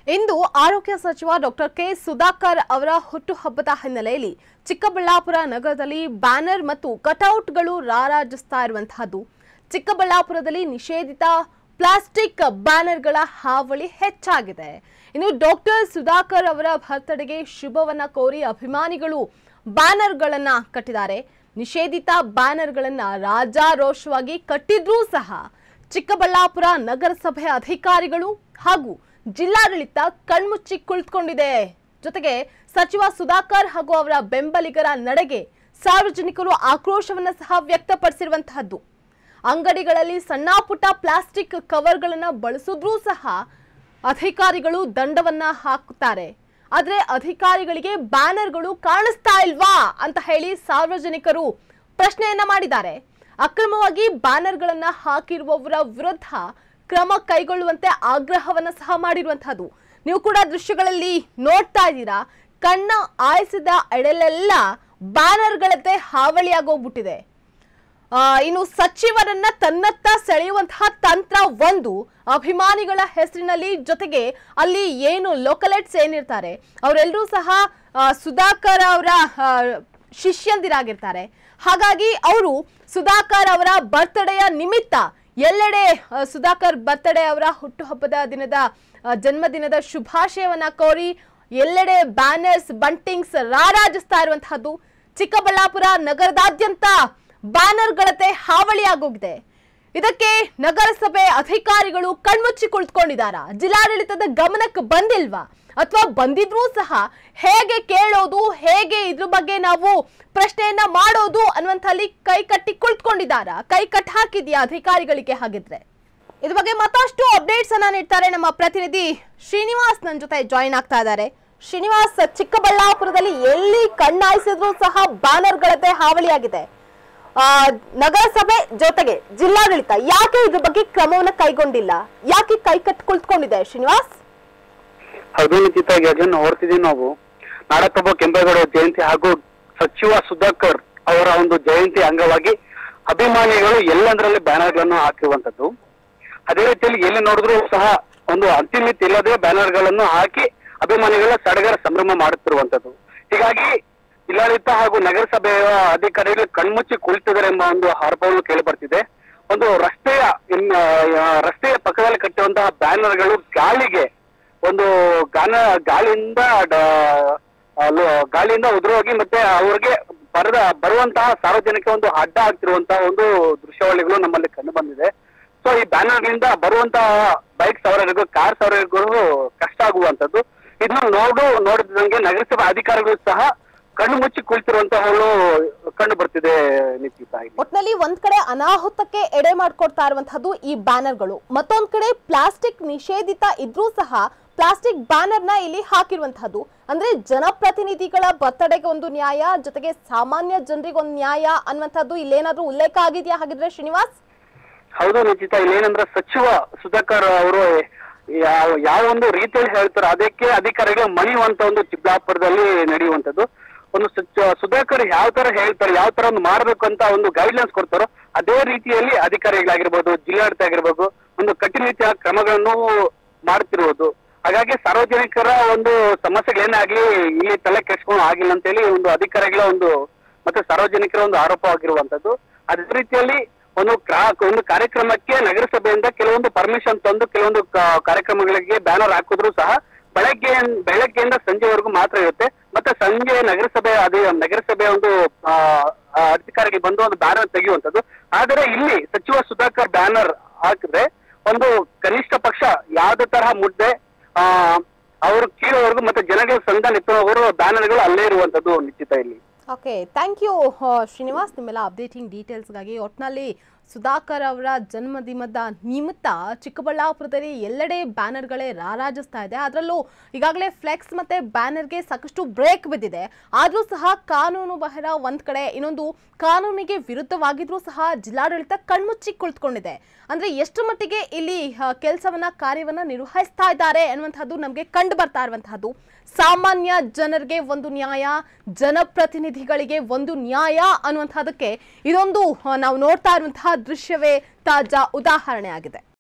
ಇಂದು ಆರೋಗ್ಯ ಸಚಿವ doctor K Sudhakar ಅವರ ಹುಟ್ಟುಹಬ್ಬದ ಹಿನ್ನೆಲೆಯಲ್ಲಿ ಚಿಕ್ಕಬಳ್ಳಾಪುರ ನಗರದಲ್ಲಿ ಬ್ಯಾನರ್ ಮತ್ತು ಕಟೌಟ್ಗಳು ರಾರಾಜಿಸ್ತಾ ಇರುವಂತಹದ್ದು ಚಿಕ್ಕಬಳ್ಳಾಪುರದಲ್ಲಿ ನಿಷೇಧಿತ ಪ್ಲಾಸ್ಟಿಕ್ ಬ್ಯಾನರ್ಗಳ ಹಾವಳಿ ಹೆಚ್ಚಾಗಿದೆ ಇನ್ನು ಡಾಕ್ಟರ್ ಸುಧಾಕರ್ ಅವರ ಬರ್ತಡೆಗೆ ಶುಭವನ್ನ ಕೋರಿ ಅಭಿಮಾನಿಗಳು ಬ್ಯಾನರ್ಗಳನ್ನ ಕಟ್ಟಿದ್ದಾರೆ ನಿಷೇಧಿತ ಬ್ಯಾನರ್ಗಳನ್ನ ರಾಜಾರೋಷವಾಗಿ ಕಟ್ಟಿದ್ರೂ ಸಹ ಚಿಕ್ಕಬಳ್ಳಾಪುರ ನಗರಸಭೆ ಅಧಿಕಾರಿಗಳು ಹಾಗೂ ಜಿಲ್ಲಾಡಳಿತ ಕಣ್ಮುಚ್ಚಿ ಕುಳಿತುಕೊಂಡಿದೆ ಜೊತೆಗೆ ಸಚಿವ ಸುಧಾಕರ್ ಹಾಗೂ ಅವರ ಬೆಂಬಲಿಗರ ನಡೆಗೆ ಸಾರ್ವಜನಿಕರು ಆಕ್ರೋಶವನ್ನ ಸಹ ವ್ಯಕ್ತಪಡಿಸಿರುವಂತಹದ್ದು ಅಂಗಡಿಗಳಲ್ಲಿ ಸಣ್ಣ ಪುಟ್ಟ ಪ್ಲಾಸ್ಟಿಕ್ ಕವರ್ಗಳನ್ನ ಬಳಸಿದ್ರೂ ಸಹ ಅಧಿಕಾರಿಗಳು ದಂಡವನ್ನ ಹಾಕುತ್ತಾರೆ ಆದ್ರೆ ಅಧಿಕಾರಿಗಳಿಗೆ ಬ್ಯಾನರ್ಗಳು ಕಾಣಿಸ್ತಾ ಇಲ್ವಾ ಅಂತ ಹೇಳಿ ಸಾರ್ವಜನಿಕರು ಪ್ರಶ್ನೆಯನ್ನ ಮಾಡಿದ್ದಾರೆ ಅಕ್ರಮವಾಗಿ ಬ್ಯಾನರ್ಗಳನ್ನ ಹಾಕಿರುವವರ ವಿರುದ್ಧ ಕ್ರಮ ಕೈಗೊಳ್ಳುವಂತೆ ಆಗ್ರಹವನ್ನ ಸಹ ಮಾಡಿರುವಂತಹದ್ದು ನೀವು ಕೂಡ ದೃಶ್ಯಗಳಲ್ಲಿ ನೋಡ್ತಾ ಇದ್ದೀರಾ ಕಣ್ಣ ಆಯಿಸಿದ ಎಡೆಲೆಲ್ಲ ಬ್ಯಾನರ್ಗಳಂತೆ ಹಾವಳಿಯಾಗೋಗ್ಬಿಟ್ಟಿದೆ ಆ, ಇನ್ನು ಸಚಿವರನ್ನ ತನ್ನತ್ತ ಸೆಳೆಯುವಂತಹ ತಂತ್ರ ಒಂದು ಅಭಿಮಾನಿಗಳ ಹೆಸರಿನಲ್ಲಿ ಜೊತೆಗೆ ಅಲ್ಲಿ ಏನು ಲೋಕಲೈಟ್ಸ್ ಏನಿರ್ತಾರೆ ಅವರೆಲ್ಲರೂ ಸಹ ಆ, ಸುಧಾಕರ್ ಅವರ ಆ, ಶಿಷ್ಯಂದಿರಾಗಿರ್ತಾರೆ ಹಾಗಾಗಿ ಅವರು ಸುಧಾಕರ್ ಅವರ ಬರ್ತ್ಡೇಯ ನಿಮಿತ್ತ ಎಲ್ಲೆಡೆ ಆ, ಸುಧಾಕರ್ ಬರ್ತ್ಡೇ ಅವರ ಹುಟ್ಟುಹಬ್ಬದ ದಿನದ ಆ, ಜನ್ಮದಿನದ ಶುಭಾಶಯವನ್ನ ಕೋರಿ ಎಲ್ಲೆಡೆ ಬ್ಯಾನರ್ಸ್ ಬಂಟಿಂಗ್ಸ್ ರಾರಾಜಿಸ್ತಾ ಇರುವಂತಹದ್ದು ಚಿಕ್ಕಬಳ್ಳಾಪುರ ನಗರದಾದ್ಯಂತ ಬ್ಯಾನರ್ಗಳತೆ ಹಾವಳಿಯಾಗೋಗಿದೆ ಇದಕ್ಕೆ ನಗರಸಭೆ ಅಧಿಕಾರಿಗಳು ಕಣ್ಮುಚ್ಚಿ ಕುಳಿತುಕೊಂಡಿದ್ದಾರಾ ಜಿಲ್ಲಾಡಳಿತದ ಗಮನಕ್ಕೆ ಬಂದಿಲ್ವಾ ಅಥವಾ ಬಂದಿದ್ರೂ ಸಹ ಹೇಗೆ ಕೇಳೋದು ಹೇಗೆ ಇದ್ರ ಬಗ್ಗೆ ನಾವು ಪ್ರಶ್ನೆಯನ್ನ ಮಾಡೋದು ಅನ್ನುವಂಥಲ್ಲಿ ಕೈ ಕಟ್ಟಿ ಕುಳಿತುಕೊಂಡಿದ್ದಾರಾ ಕೈ ಕಟ್ ಹಾಕಿದ್ಯಾ ಅಧಿಕಾರಿಗಳಿಗೆ ಹಾಗಿದ್ರೆ ಇದ್ರ ಬಗ್ಗೆ ಮತ್ತಷ್ಟು ಅಪ್ಡೇಟ್ಸ್ ಅನ್ನ ನೀಡ್ತಾರೆ ನಮ್ಮ ಪ್ರತಿನಿಧಿ ಶ್ರೀನಿವಾಸ್ ನನ್ನ ಜೊತೆ ಜಾಯಿನ್ ಆಗ್ತಾ ಇದ್ದಾರೆ ಶ್ರೀನಿವಾಸ್ ಚಿಕ್ಕಬಳ್ಳಾಪುರದಲ್ಲಿ ಎಲ್ಲಿ ಕಣ್ಣಾಯಿಸಿದ್ರು ಸಹ ಬ್ಯಾನರ್ಗಳತೆ ಹಾವಳಿಯಾಗಿದೆ ಆ, ನಗರಸಭೆ ಜೊತೆಗೆ ಜಿಲ್ಲಾಡಳಿತ ಯಾಕೆ ಇದ್ರ ಬಗ್ಗೆ ಕ್ರಮವನ್ನ ಕೈಗೊಂಡಿಲ್ಲ ಯಾಕೆ ಕೈ ಕಟ್ ಕುಳಿತುಕೊಂಡಿದೆ ಶ್ರೀನಿವಾಸ್ ಹೌದು ನಿಶ್ಚಿತವಾಗಿ ಅದನ್ನು ನೋಡ್ತಿದೀವಿ ನಾವು ನಾಡಪ್ರಭು ಕೆಂಪೇಗೌಡ ಜಯಂತಿ ಹಾಗೂ ಸಚಿವ ಸುಧಾಕರ್ ಅವರ ಒಂದು ಜಯಂತಿ ಅಂಗವಾಗಿ ಅಭಿಮಾನಿಗಳು ಎಲ್ಲಂದ್ರಲ್ಲಿ ಬ್ಯಾನರ್ಗಳನ್ನು ಹಾಕಿರುವಂತದ್ದು ಅದೇ ರೀತಿಯಲ್ಲಿ ಎಲ್ಲಿ ನೋಡಿದ್ರು ಸಹ ಒಂದು ಅಂತಿಮಿತಿ ಇಲ್ಲದೆ ಬ್ಯಾನರ್ಗಳನ್ನು ಹಾಕಿ ಅಭಿಮಾನಿಗಳ ಸಡಗರ ಸಂಭ್ರಮ ಮಾಡುತ್ತಿರುವಂತದ್ದು ಹೀಗಾಗಿ ಜಿಲ್ಲಾಡಳಿತ ಹಾಗೂ ನಗರಸಭೆಯ ಅಧಿಕಾರಿಗಳು ಕಣ್ಮುಚ್ಚಿ ಕುಳಿತಿದ್ದಾರೆ ಎಂಬ ಒಂದು ಆರೋಪವನ್ನು ಕೇಳಿ ಬರ್ತಿದೆ ಒಂದು ರಸ್ತೆಯ ಇನ್- ಆ, ರಸ್ತೆಯ ಪಕ್ಕದಲ್ಲಿ ಕಟ್ಟಿರುವಂತಹ ಬ್ಯಾನರ್ಗಳು ಗಾಳಿಗೆ ಒಂದು ಗಾನ ಗಾಳಿಯಿಂದ ಡ- ಅಲ್ಲೂ ಗಾಳಿಯಿಂದ ಉದುರೋಗಿ ಮತ್ತೆ ಅವ್ರಿಗೆ ಬರದ ಬರುವಂತಹ ಸಾರ್ವಜನಿಕ ಒಂದು ಅಡ್ಡ ಆಗ್ತಿರುವಂತಹ ಒಂದು ದೃಶ್ಯಾವಳಿಗಳು ನಮ್ಮಲ್ಲಿ ಕಂಡು ಬಂದಿದೆ ಸೊ ಈ ಬ್ಯಾನರ್ಗಳಿಂದ ಬರುವಂತಹ ಬೈಕ್ ಸವಾರರಿಗೂ ಕಾರ್ ಸವಾರರಿಗೂ ಕಷ್ಟ ಆಗುವಂತದ್ದು ಇದನ್ನ ನೋಡು ನೋಡಿದಂಗೆ ನಗರಸಭೆ ಅಧಿಕಾರಿಗಳು ಸಹ ಕಣ್ಣು ಮುಚ್ಚಿ ಕುಳಿತಿರುವಂತಹಗಳು ಕಂಡು ಬರ್ತಿದೆ ನಿಶ್ಚಿತ ಇಲ್ಲಿ ಒಟ್ನಲ್ಲಿ ಒಂದ್ ಕಡೆ ಅನಾಹುತಕ್ಕೆ ಎಡೆ ಮಾಡ್ಕೊಡ್ತಾ ಇರುವಂತಹದ್ದು ಈ ಬ್ಯಾನರ್ಗಳು ಮತ್ತೊಂದ್ ಕಡೆ ಪ್ಲಾಸ್ಟಿಕ್ ನಿಷೇಧಿತ ಇದ್ರೂ ಸಹ ಪ್ಲಾಸ್ಟಿಕ್ ಬ್ಯಾನರ್ ನ ಇಲ್ಲಿ ಹಾಕಿರುವಂತಹದ್ದು ಅಂದ್ರೆ ಜನಪ್ರತಿನಿಧಿಗಳ ಬರ್ತಡೆಗೆ ಒಂದು ನ್ಯಾಯ ಜೊತೆಗೆ ಸಾಮಾನ್ಯ ಜನರಿಗೆ ಒಂದು ನ್ಯಾಯ ಅನ್ನುವಂಥದ್ದು ಇಲ್ಲೇನಾದ್ರೂ ಉಲ್ಲೇಖ ಆಗಿದೆಯಾ ಹಾಗಿದ್ರೆ ಶ್ರೀನಿವಾಸ್ ಹೌದು ನಿಶ್ಚಿತ ಇಲ್ಲೇನಂದ್ರೆ ಸಚಿವ ಸುಧಾಕರ್ ಅವರು ಯಾವ ಯಾವ ಒಂದು ರೀತಿಯಲ್ಲಿ ಹೇಳ್ತಾರೋ ಅದಕ್ಕೆ ಅಧಿಕಾರಿಗಳು ಮಣಿಯುವಂತ ಒಂದು ಚಿಕ್ಕಬಳ್ಳಾಪುರದಲ್ಲಿ ನಡೆಯುವಂತದ್ದು ಒಂದು ಸಚ ಸುಧಾಕರ್ ಯಾವ ತರ ಹೇಳ್ತಾರೆ ಯಾವ ತರ ಒಂದು ಮಾಡ್ಬೇಕು ಅಂತ ಒಂದು ಗೈಡ್ಲೈನ್ಸ್ ಕೊಡ್ತಾರೋ ಅದೇ ರೀತಿಯಲ್ಲಿ ಅಧಿಕಾರಿಗಳಾಗಿರ್ಬೋದು ಜಿಲ್ಲಾಡಳಿತ ಆಗಿರ್ಬೋದು ಒಂದು ಕಟ್ಟುನಿಟ್ಟಿನ ಕ್ರಮಗಳನ್ನು ಮಾಡ್ತಿರುವುದು ಹಾಗಾಗಿ ಸಾರ್ವಜನಿಕರ ಒಂದು ಸಮಸ್ಯೆಗಳೇನೇ ಆಗ್ಲಿ ಇಲ್ಲಿ ತಲೆ ಕೆಡ್ಸ್ಕೊಂಡು ಆಗಿಲ್ಲ ಅಂತೇಳಿ ಒಂದು ಅಧಿಕಾರಿಗಳ ಒಂದು ಮತ್ತೆ ಸಾರ್ವಜನಿಕರ ಒಂದು ಆರೋಪ ಆಗಿರುವಂತದ್ದು ಅದೇ ರೀತಿಯಲ್ಲಿ ಒಂದು ಕ್ರಾ- ಒಂದು ಕಾರ್ಯಕ್ರಮಕ್ಕೆ ನಗರಸಭೆಯಿಂದ ಕೆಲವೊಂದು ಪರ್ಮಿಷನ್ ತಂದು ಕೆಲವೊಂದು ಕ- ಕಾರ್ಯಕ್ರಮಗಳಿಗೆ ಬ್ಯಾನರ್ ಹಾಕಿದ್ರು ಸಹ ಬೆಳಗ್ಗೆ ಬೆಳಗ್ಗೆಯಿಂದ ಸಂಜೆವರೆಗೂ ಮಾತ್ರ ಇರುತ್ತೆ ಮತ್ತೆ ಸಂಜೆ ನಗರಸಭೆ ಅದೇ ನಗರಸಭೆ ಒಂದು ಆ, ಆ, ಅಧಿಕಾರಿಗೆ ಬಂದು ಒಂದು ಬ್ಯಾನರ್ ತೆಗೆಯುವಂತದ್ದು ಆದರೆ ಇಲ್ಲಿ ಸಚಿವ ಸುಧಾಕರ್ ಬ್ಯಾನರ್ ಹಾಕಿದ್ರೆ ಒಂದು ಕನಿಷ್ಠ ಪಕ್ಷ ಯಾವುದೇ ತರಹ ಮುದ್ದೆ ಆ ಅವರು ಕೀಳೋವರೆಗೂ ಮತ್ತೆ ಜನಗಳ ಸಂಘ ನಿಂತವರು ಬ್ಯಾನರ್ಗಳು ಅಲ್ಲೇ ಇರುವಂತದ್ದು ನಿಶ್ಚಿತ ಇಲ್ಲಿ ಓಕೆ ಥ್ಯಾಂಕ್ ಯು ಶ್ರೀನಿವಾಸ್ ನಿಮ್ಮೆಲ್ಲ ಅಪ್ಡೇಟಿಂಗ್ ಡೀಟೇಲ್ಸ್ಗಾಗಿ ಒಟ್ನಲ್ಲಿ ಸುಧಾಕರ್ ಅವರ ಜನ್ಮದಿನದ ನಿಮಿತ್ತ ಚಿಕ್ಕಬಳ್ಳಾಪುರದಲ್ಲಿ ಎಲ್ಲೆಡೆ ಬ್ಯಾನರ್ಗಳೇ ರಾರಾಜಿಸ್ತಾ ಇದೆ ಅದರಲ್ಲೂ ಈಗಾಗಲೇ ಫ್ಲೆಕ್ಸ್ ಮತ್ತೆ ಬ್ಯಾನರ್ಗೆ ಸಾಕಷ್ಟು ಬ್ರೇಕ್ ಬಿದ್ದಿದೆ ಆದರೂ ಸಹ ಕಾನೂನು ಬಾಹಿರ ಒಂದ್ ಕಡೆ ಇನ್ನೊಂದು ಕಾನೂನಿಗೆ ವಿರುದ್ಧವಾಗಿದ್ರೂ ಸಹ ಜಿಲ್ಲಾಡಳಿತ ಕಣ್ಮುಚ್ಚಿ ಕುಳಿತುಕೊಂಡಿದೆ ಅಂದ್ರೆ ಎಷ್ಟು ಮಟ್ಟಿಗೆ ಇಲ್ಲಿ ಕೆಲಸವನ್ನ ಕಾರ್ಯವನ್ನ ನಿರ್ವಹಿಸ್ತಾ ಇದ್ದಾರೆ ಅನ್ನುವಂಥದ್ದು ನಮಗೆ ಕಂಡು ಬರ್ತಾ ಇರುವಂತಹದ್ದು ಸಾಮಾನ್ಯ ಜನರಿಗೆ ಒಂದು ನ್ಯಾಯ ಜನಪ್ರತಿನಿಧಿಗಳಿಗೆ ಒಂದು ನ್ಯಾಯ ಅನ್ನುವಂಥದ್ದಕ್ಕೆ ಇದೊಂದು ಆ, ನಾವು ನೋಡ್ತಾ ಇರುವಂತಹ ದೃಶ್ಯವೇ ತಾಜಾ ಉದಾಹರಣೆ ಆಗಿದೆ